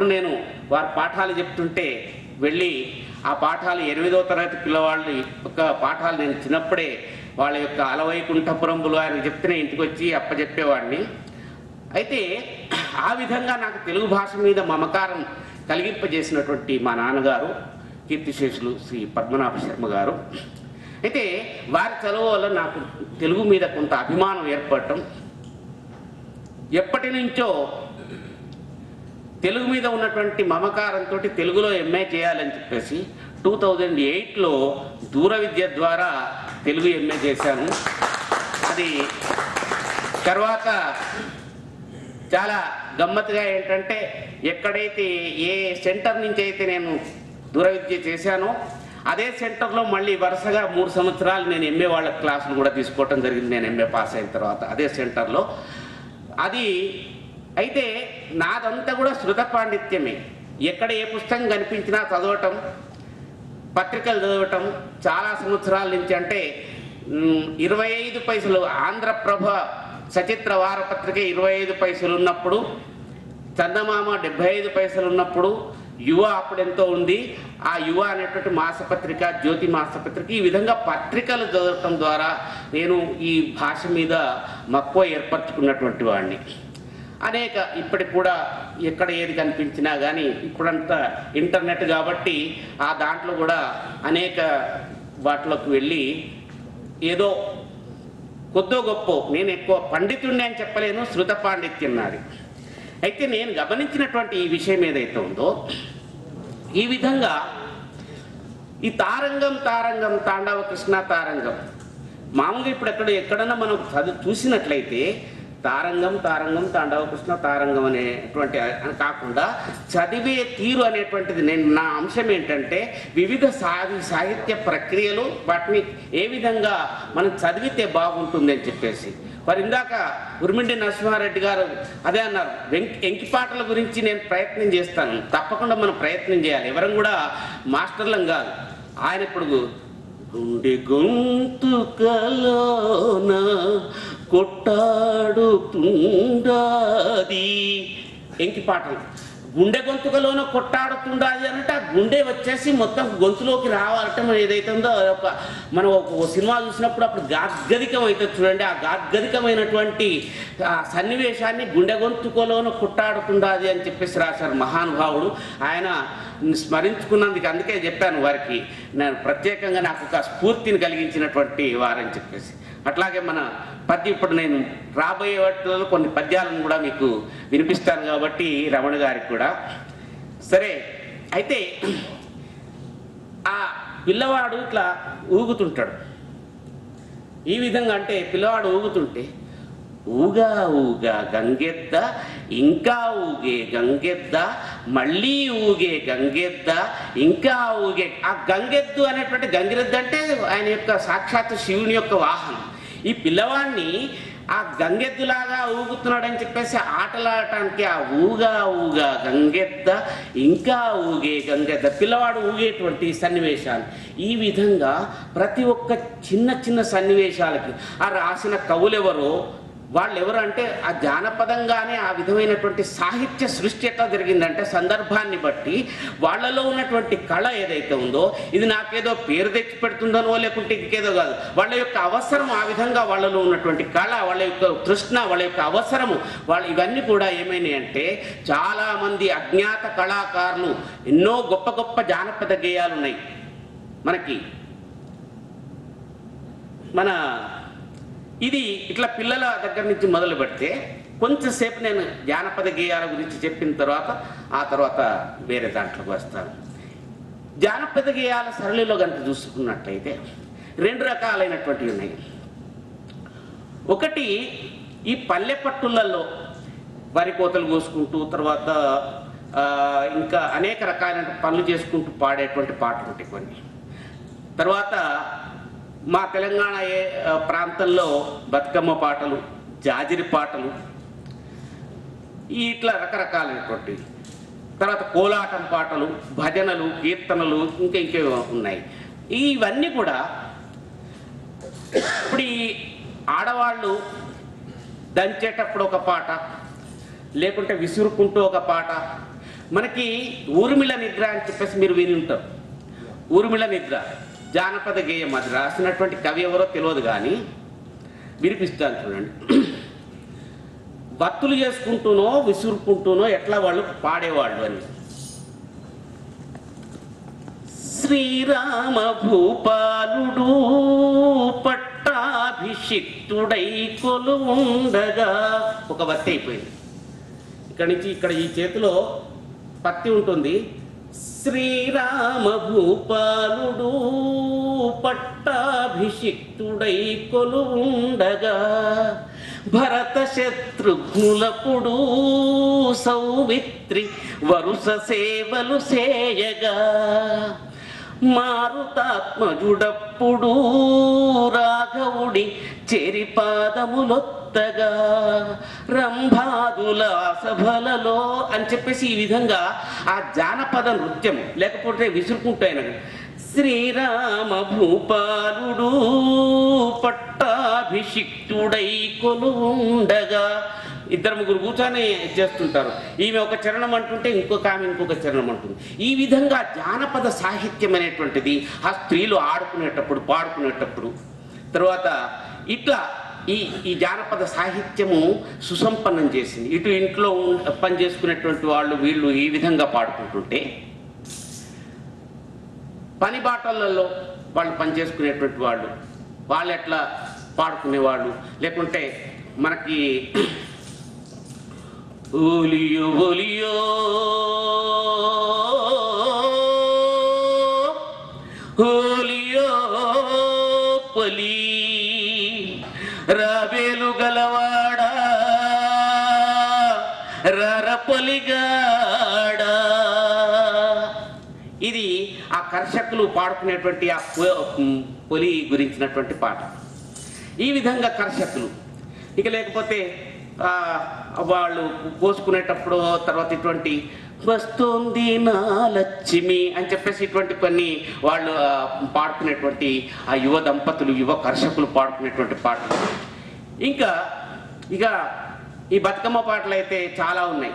అప్పుడు నేను వారి పాఠాలు చెప్తుంటే వెళ్ళి ఆ పాఠాలు ఎనిమిదో తరగతి పిల్లవాళ్ళు యొక్క పాఠాలు నేను చిన్నప్పుడే వాళ్ళ యొక్క అలవైకుంఠపురంబులు ఆయన చెప్తేనే ఇంటికి వచ్చి అప్పచెప్పేవాడిని అయితే ఆ విధంగా నాకు తెలుగు భాష మీద మమకారం కలిగింపజేసినటువంటి మా నాన్నగారు కీర్తిశేషులు శ్రీ పద్మనాభ శర్మ గారు అయితే వారి చదువు వల్ల నాకు తెలుగు మీద కొంత అభిమానం ఏర్పడటం ఎప్పటి నుంచో తెలుగు మీద ఉన్నటువంటి మమకారంతో తెలుగులో ఎంఏ చేయాలని చెప్పేసి టూ థౌజండ్ ఎయిట్లో దూర విద్య ద్వారా తెలుగు ఎంఏ చేశాను అది తర్వాత చాలా గమ్మత్తుగా ఏంటంటే ఎక్కడైతే ఏ సెంటర్ నుంచి అయితే నేను దూర విద్య చేశానో అదే సెంటర్లో మళ్ళీ వరుసగా మూడు సంవత్సరాలు నేను ఎంఏ వాళ్ళ క్లాసులు కూడా తీసుకోవటం జరిగింది నేను ఎంఏ పాస్ అయిన తర్వాత అదే సెంటర్లో అది అయితే నాదంతా కూడా శృత పాండిత్యమే ఎక్కడ ఏ పుస్తకం కనిపించినా చదవటం పత్రికలు చదవటం చాలా సంవత్సరాల నుంచి అంటే మ్, ఇరవై ఐదు పైసలు ఆంధ్రప్రభ సచిత్ర వారపత్రిక ఇరవై ఐదు పైసలు ఉన్నప్పుడు చందమామ డెబ్బై ఐదు పైసలు ఉన్నప్పుడు యువ అప్పుడు ఎంతో ఉంది ఆ యువ అనేటువంటి మాసపత్రిక జ్యోతి మాసపత్రిక ఈ విధంగా పత్రికలు చదవటం ద్వారా నేను ఈ భాష మీద మక్కువ ఏర్పరచుకున్నటువంటి వాడిని అనేక ఇప్పటికి కూడా ఎక్కడ ఏది కనిపించినా కానీ ఇప్పుడంతా ఇంటర్నెట్ కాబట్టి ఆ దాంట్లో కూడా అనేక వాటిలోకి వెళ్ళి ఏదో కొద్దో గొప్ప నేను ఎక్కువ పండితుడిని అని చెప్పలేను శృత పాండిత్యం నాది అయితే నేను గమనించినటువంటి ఈ విషయం ఏదైతే ఉందో ఈ విధంగా ఈ తారంగం తారంగం తాండవ కృష్ణ తారంగం మామూలుగా ఇప్పుడు ఎక్కడ ఎక్కడన్నా మనం చదువు చూసినట్లయితే తారంగం తారంగం తాండవ కృష్ణ తారంగం అనేటువంటి అని కాకుండా చదివే తీరు అనేటువంటిది నేను నా అంశం ఏంటంటే వివిధ సాహి సాహిత్య ప్రక్రియలు వాటిని ఏ విధంగా మనం చదివితే బాగుంటుంది అని చెప్పేసి మరి ఇందాక ఉర్మిండి నరసింహారెడ్డి గారు అదే అన్నారు వెంకి ఎంకిపాటల గురించి నేను ప్రయత్నం చేస్తాను తప్పకుండా మనం ప్రయత్నం చేయాలి ఎవరం కూడా మాస్టర్లం కాదు ఆయన ఇప్పుడు గుండె గొంతుకలోన కొట్టాడుతుండాది ఎంకి పాటలు గుండె గొంతుకలోన కొట్టాడుతుండాది అంటే ఆ గుండె వచ్చేసి మొత్తం గొంతులోకి రావాలంటే మనం ఏదైతే ఉందో ఒక మనం ఒక సినిమా చూసినప్పుడు అప్పుడు గాద్గదికం అవుతుంది చూడండి ఆ గాద్గదికమైనటువంటి ఆ సన్నివేశాన్ని గుండె గొంతుకలోన కొట్టాడుతుండాది అని చెప్పేసి రాశారు మహానుభావుడు ఆయన స్మరించుకున్నందుకు అందుకే చెప్పాను వారికి నేను ప్రత్యేకంగా నాకు ఒక స్ఫూర్తిని కలిగించినటువంటి వారని చెప్పేసి అట్లాగే మన పద్యం ఇప్పుడు నేను రాబోయే వాటిలో కొన్ని పద్యాలను కూడా మీకు వినిపిస్తాను కాబట్టి రమణ గారికి కూడా సరే అయితే ఆ పిల్లవాడు ఇట్లా ఊగుతుంటాడు ఈ విధంగా అంటే పిల్లవాడు ఊగుతుంటే ఊగా ఊగా గంగెద్ద ఇంకా ఊగే గంగెద్ద మళ్ళీ ఊగే గంగెద్ద ఇంకా ఊగే ఆ గంగెద్దు అనేటువంటి గంగిరెద్దు అంటే ఆయన యొక్క సాక్షాత్ శివుని యొక్క వాహనం ఈ పిల్లవాడిని ఆ గంగెద్దులాగా ఊగుతున్నాడని చెప్పేసి ఆటలాడటానికి ఆ ఊగా ఊగా గంగెద్ద ఇంకా ఊగే గంగెద్ద పిల్లవాడు ఊగేటువంటి సన్నివేశాలు ఈ విధంగా ప్రతి ఒక్క చిన్న చిన్న సన్నివేశాలకి ఆ రాసిన కవులెవరో వాళ్ళు ఎవరు అంటే ఆ జానపదంగానే ఆ విధమైనటువంటి సాహిత్య సృష్టి ఎట్లా జరిగిందంటే సందర్భాన్ని బట్టి వాళ్ళలో ఉన్నటువంటి కళ ఏదైతే ఉందో ఇది నాకేదో పేరు తెచ్చి పెడుతుందనో లేకుంటే ఇంకేదో కాదు వాళ్ళ యొక్క అవసరం ఆ విధంగా వాళ్ళలో ఉన్నటువంటి కళ వాళ్ళ యొక్క తృష్ణ వాళ్ళ యొక్క అవసరము వాళ్ళు ఇవన్నీ కూడా ఏమైనాయి అంటే చాలామంది అజ్ఞాత కళాకారులు ఎన్నో గొప్ప గొప్ప జానపద గేయాలు ఉన్నాయి మనకి మన ఇది ఇట్లా పిల్లల దగ్గర నుంచి మొదలు పెడితే కొంచెంసేపు నేను జానపద గేయాల గురించి చెప్పిన తర్వాత ఆ తర్వాత వేరే దాంట్లోకి వస్తాను జానపద గేయాల సరళిలో కనుక చూసుకున్నట్లయితే రెండు రకాలైనటువంటివి ఉన్నాయి ఒకటి ఈ పల్లె పట్టులలో వరి కోతలు కోసుకుంటూ తర్వాత ఆ, ఇంకా అనేక రకాలైన పనులు చేసుకుంటూ పాడేటువంటి పాటలు ఉంటాయి కొన్ని తర్వాత మా తెలంగాణ ఏ ఆ, ప్రాంతంలో బతుకమ్మ పాటలు జాజిరి పాటలు ఈ ఇట్లా రకరకాలైనటువంటి తర్వాత కోలాటం పాటలు భజనలు కీర్తనలు ఇంకా ఇంకేవో ఉన్నాయి ఇవన్నీ కూడా ఇప్పుడు ఈ ఆడవాళ్ళు దంచేటప్పుడు ఒక పాట లేకుంటే విసురుకుంటూ ఒక పాట మనకి ఊర్మిళ నిద్ర అని చెప్పేసి మీరు విని ఉంటారు ఊర్మిళ నిద్ర జానపద గేయం అది రాసినటువంటి కవి ఎవరో తెలియదు కానీ వినిపిస్తాను చూడండి భక్తులు చేసుకుంటూనో విసురుకుంటూనో ఎట్లా వాళ్ళు పాడేవాళ్ళు అని శ్రీరామ భూపాలుడు పట్టాభిషిక్తుడై కొలువుండగా ఒక భక్తి అయిపోయింది ఇక్కడి నుంచి ఇక్కడ ఈ చేతిలో పత్తి ఉంటుంది శ్రీరామ భూపాలుడు పట్టాభిషిక్తుడై కొలువుండగా భరత శత్రుఘ్నులపుడు సౌమిత్రి వరుస సేవలు సేయగా మారుతాత్మజుడప్పుడు రాఘవుడి చెరి పాదములొత్తగా రంభాదుల సభలలో అని చెప్పేసి ఈ విధంగా ఆ జానపద నృత్యం లేకపోతే విసురుకుంటాయన శ్రీరామ భూపాలుడు పట్టాభిషిక్తుడై కొలువుండగా ఇద్దరు ముగ్గురు కూర్చొని చేస్తుంటారు ఈమె ఒక చరణం అంటుంటే ఇంకొక ఆమె ఇంకొక చరణం అంటుంది ఈ విధంగా జానపద సాహిత్యం అనేటువంటిది ఆ స్త్రీలు ఆడుకునేటప్పుడు పాడుకునేటప్పుడు తర్వాత ఇట్లా ఈ ఈ జానపద సాహిత్యము సుసంపన్నం చేసింది ఇటు ఇంట్లో ఉన్- పని చేసుకునేటువంటి వాళ్ళు వీళ్ళు ఈ విధంగా పాడుకుంటుంటే పని బాటలలో వాళ్ళు పని చేసుకునేటువంటి వాళ్ళు వాళ్ళు ఎట్లా పాడుకునేవాళ్ళు లేకుంటే మనకి ఓలియో ఓలియో ఓలియో పలి రాబేలు గలవాడా రరపలిగాడా ఇది ఆ కర్షకులు పాడుకునేటువంటి ఆ పొ- పొలి గురించినటువంటి పాట ఈ విధంగా కర్షకులు ఇక లేకపోతే ఆ, వాళ్ళు కోసుకునేటప్పుడు తర్వాత ఇటువంటి వస్తుంది నా లక్ష్మి అని చెప్పేసి ఇటువంటి కొన్ని వాళ్ళు ఆ, పాడుకునేటువంటి ఆ యువ దంపతులు యువ కర్షకులు పాడుకునేటువంటి పాటలు ఇంకా ఇక ఈ బతుకమ్మ పాటలు అయితే చాలా ఉన్నాయి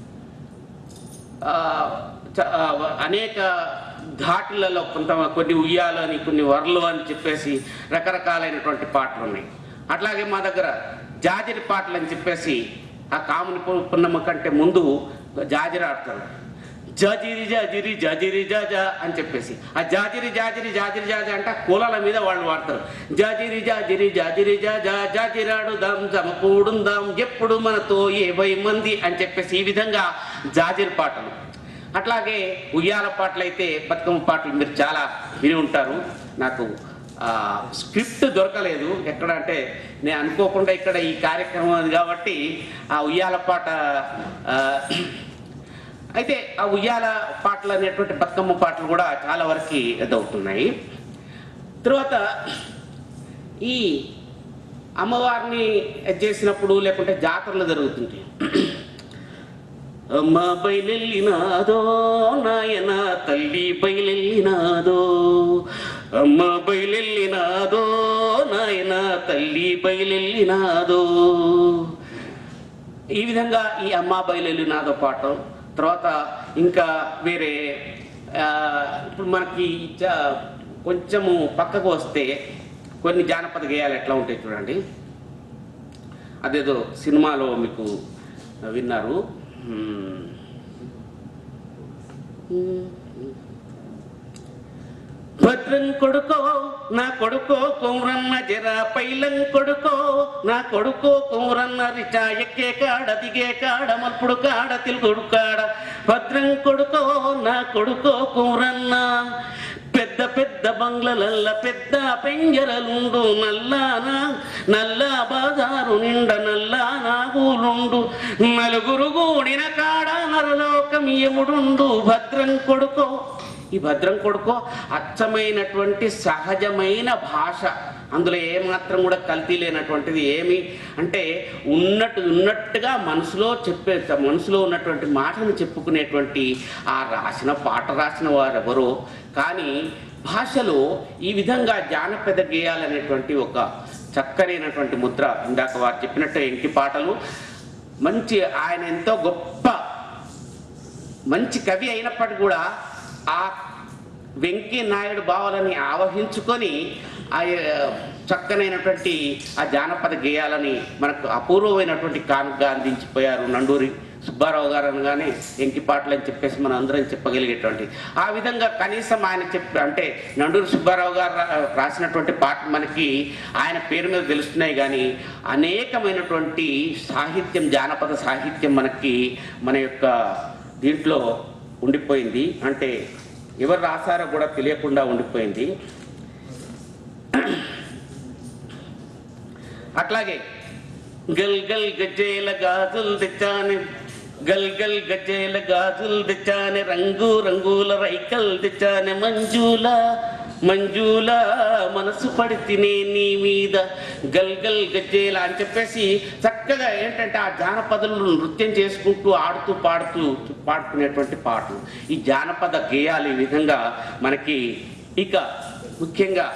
ఆ, చ- ఆ, అనేక ఘాట్లలో కొంత కొన్ని ఉయ్యాలు అని కొన్ని వరలు అని చెప్పేసి రకరకాలైనటువంటి పాటలు ఉన్నాయి అట్లాగే మా దగ్గర జాజిరి పాటలు అని చెప్పేసి ఆ కాముని పు- పున్నమ్మ కంటే ముందు జాజిరి ఆడతారు జాజిరి జాజిరి జాజిరి జాజా అని చెప్పేసి ఆ జాజిరి జాజిరి జాజిరి జాజా అంటే ఆ కూలల మీద వాళ్ళు వాడతారు జాజిరి జాజిరి జాజిరి జాజా జాజిరాడుదాం జమకూడుందాం ఎప్పుడు మనతో ఏవై మంది అని చెప్పేసి ఈ విధంగా జాజిరి పాటలు అట్లాగే ఉయ్యాల పాటలు అయితే బతుకమ్మ పాటలు మీరు చాలా విని ఉంటారు నాకు ఆ, స్క్రిప్ట్ దొరకలేదు ఎక్కడ అంటే నేను అనుకోకుండా ఇక్కడ ఈ కార్యక్రమం అది కాబట్టి ఆ ఉయ్యాల పాట ఆ, అయితే ఆ ఉయ్యాల పాటలు అనేటువంటి బతుకమ్మ పాటలు కూడా చాలా వరకు ఎదవుతున్నాయి తర్వాత ఈ అమ్మవారిని చేసినప్పుడు లేకుంటే జాతరలు జరుగుతుంటాయి అమ్మ బయలెల్లినాదో నాయన తల్లి బయలెల్లినాదో అమ్మ బయలెల్లినాదో నాయన తల్లి బయలెల్లినాదో ఈ విధంగా ఈ అమ్మ బయలెల్లినాదో పాట తర్వాత ఇంకా వేరే ఆ, ఇప్పుడు మనకి చ- కొంచెము పక్కకు వస్తే కొన్ని జానపద గేయాలు ఎట్లా ఉంటాయి చూడండి అదేదో సినిమాలో మీకు విన్నారు హ్మ్. భద్రం కొడుకో నా కొడుకో కుమరన్న జర పైలం కొడుకో నా కొడుకో కుమరన్న రిచా ఎక్కే కాడ దిగే కాడ మల్పుడు కాడ తిరుగుడు కాడ భద్రం కొడుకో నా కొడుకో కుమరన్న పెద్ద పెద్ద బంగ్లలల్ల పెద్ద పెంజరలుండు నల్లానా నల్లా బాజారు నిండ నల్లా నాగులుండు నలుగురు గూడిన కాడ నరలోకం యముడుండు భద్రం కొడుకో ఈ భద్రం కొడుకో అచ్చమైనటువంటి సహజమైన భాష అందులో ఏమాత్రం కూడా కల్తీ లేనటువంటిది ఏమి అంటే ఉన్నట్టు ఉన్నట్టుగా మనసులో చెప్పే మనసులో ఉన్నటువంటి మాటను చెప్పుకునేటువంటి ఆ రాసిన పాట రాసిన వారు ఎవరో కానీ భాషలో ఈ విధంగా జానపద గేయాలనేటువంటి ఒక చక్కనైనటువంటి ముద్ర ఇందాక వారు చెప్పినట్టు ఎంకి పాటలు మంచి ఆయన ఎంతో గొప్ప మంచి కవి అయినప్పటికీ కూడా ఆ వెంకీ నాయుడు భావాలని ఆవహించుకొని ఆ చక్కనైనటువంటి ఆ జానపద గేయాలని మనకు అపూర్వమైనటువంటి కానుకగా అందించిపోయారు నండూరి సుబ్బారావు గారు అనగానే ఎంకిపాటలు అని చెప్పేసి మనం అందరం చెప్పగలిగేటువంటి ఆ విధంగా కనీసం ఆయన చెప్ అంటే నండూరి సుబ్బారావు గారు రా- రాసినటువంటి పాట మనకి ఆయన పేరు మీద తెలుస్తున్నాయి కానీ అనేకమైనటువంటి సాహిత్యం జానపద సాహిత్యం మనకి మన యొక్క దీంట్లో ఉండిపోయింది అంటే ఎవరు రాశారో కూడా తెలియకుండా ఉండిపోయింది అట్లాగే గల్ గల్ గజ్జేల గాజులు తెచ్చాని గల్ గల్ గజ్జేల గాజులు తెచ్చాని రంగు రంగుల రైకల్ తెచ్చాని మంజుల మంజుల మనసు పడితేనే నీ మీద గల్ గల్ గజ్జేల అని చెప్పేసి చక్కగా ఏంటంటే ఆ జానపదులను నృత్యం చేసుకుంటూ ఆడుతూ పాడుతూ పాడుకునేటువంటి పాటలు ఈ జానపద గేయాలు ఈ విధంగా మనకి ఇక ముఖ్యంగా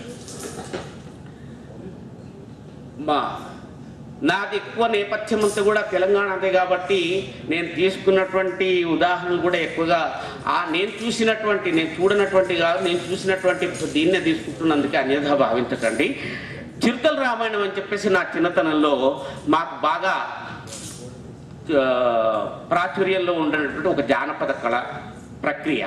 మా నాది ఎక్కువ నేపథ్యం అంతా కూడా తెలంగాణదే కాబట్టి నేను తీసుకున్నటువంటి ఉదాహరణలు కూడా ఎక్కువగా ఆ నేను చూసినటువంటి నేను చూడనటువంటి కాదు నేను చూసినటువంటి దీన్నే తీసుకుంటున్నందుకే అన్యథా భావించకండి చిరుతల రామాయణం అని చెప్పేసి నా చిన్నతనంలో మాకు బాగా ఆ, ప్రాచుర్యంలో ఉండేటువంటి ఒక జానపద కళ ప్రక్రియ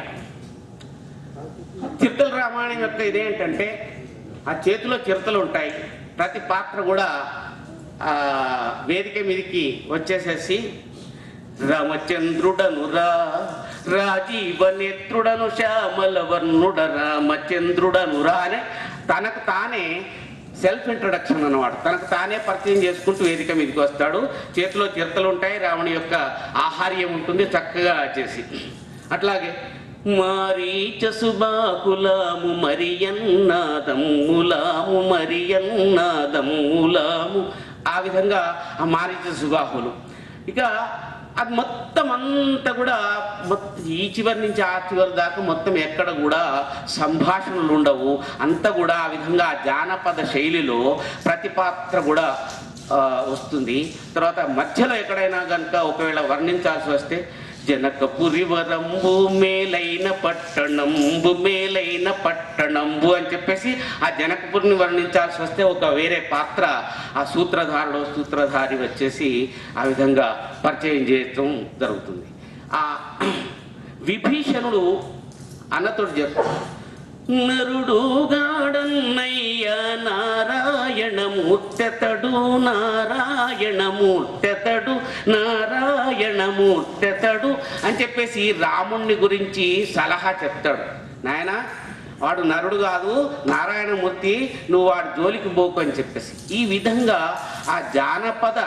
చిరుతల రామాయణం యొక్క ఇదేంటంటే ఆ చేతిలో చిరుతలు ఉంటాయి ప్రతి పాత్ర కూడా ఆ వేదిక మీదకి వచ్చేసేసి రామచంద్రుడను రా రాజీవ నేత్రుడను శ్యామల వర్ణుడ రామచంద్రుడను రా అని తనకు తానే సెల్ఫ్ ఇంట్రొడక్షన్ అన్నమాట తనకు తానే పరిచయం చేసుకుంటూ వేదిక మీదకి వస్తాడు చేతిలో చిరతలు ఉంటాయి రావణి యొక్క ఆహార్యం ఉంటుంది చక్కగా చేసి అట్లాగే మారీచ సుబాకులాము మరియన్నాదమ్ములాము మరియన్నాదమ్ములాము ఆ విధంగా ఆ మారీచ సుబాహులు ఇక అది మొత్తం అంతా కూడా మొత్తం ఈ చివరి నుంచి ఆ చివరి దాకా మొత్తం ఎక్కడ కూడా సంభాషణలు ఉండవు అంతా కూడా ఆ విధంగా ఆ జానపద శైలిలో ప్రతి పాత్ర కూడా ఆ, వస్తుంది తర్వాత మధ్యలో ఎక్కడైనా కనుక ఒకవేళ వర్ణించాల్సి వస్తే జనకపురి వరంబు మేలైన పట్టణంబు మేలైన పట్టణంబు అని చెప్పేసి ఆ జనకపురిని వర్ణించాల్సి వస్తే ఒక వేరే పాత్ర ఆ సూత్రధారుడు సూత్రధారి వచ్చేసి ఆ విధంగా పరిచయం చేయటం జరుగుతుంది ఆ విభీషణుడు అన్నతోడు చెప్తాడు నరుడు గాడన్నయ్య నారాయణమూర్తెతడు నారాయణమూర్తెతడు నారాయణమూర్తెతడు అని చెప్పేసి రాముణ్ణి గురించి సలహా చెప్తాడు నాయన వాడు నరుడు కాదు నారాయణమూర్తి నువ్వు వాడి జోలికి పోకు అని చెప్పేసి ఈ విధంగా ఆ జానపద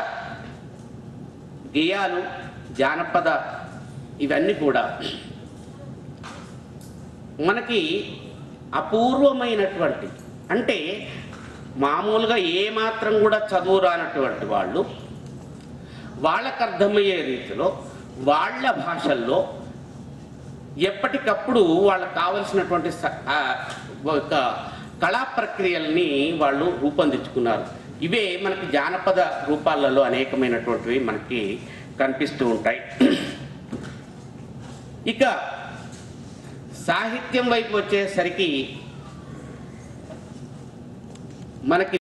గేయాలు జానపద ఇవన్నీ కూడా మనకి అపూర్వమైనటువంటి అంటే మామూలుగా ఏ మాత్రం కూడా చదువు రానటువంటి వాళ్ళు వాళ్ళకు అర్థమయ్యే రీతిలో వాళ్ళ భాషల్లో ఎప్పటికప్పుడు వాళ్ళకు కావలసినటువంటి స- ఆ, ఒక కళా ప్రక్రియల్ని వాళ్ళు రూపొందించుకున్నారు ఇవే మనకి జానపద రూపాలలో అనేకమైనటువంటివి మనకి కనిపిస్తూ ఉంటాయి ఇక సాహిత్యం వైపు వచ్చేసరికి మనకి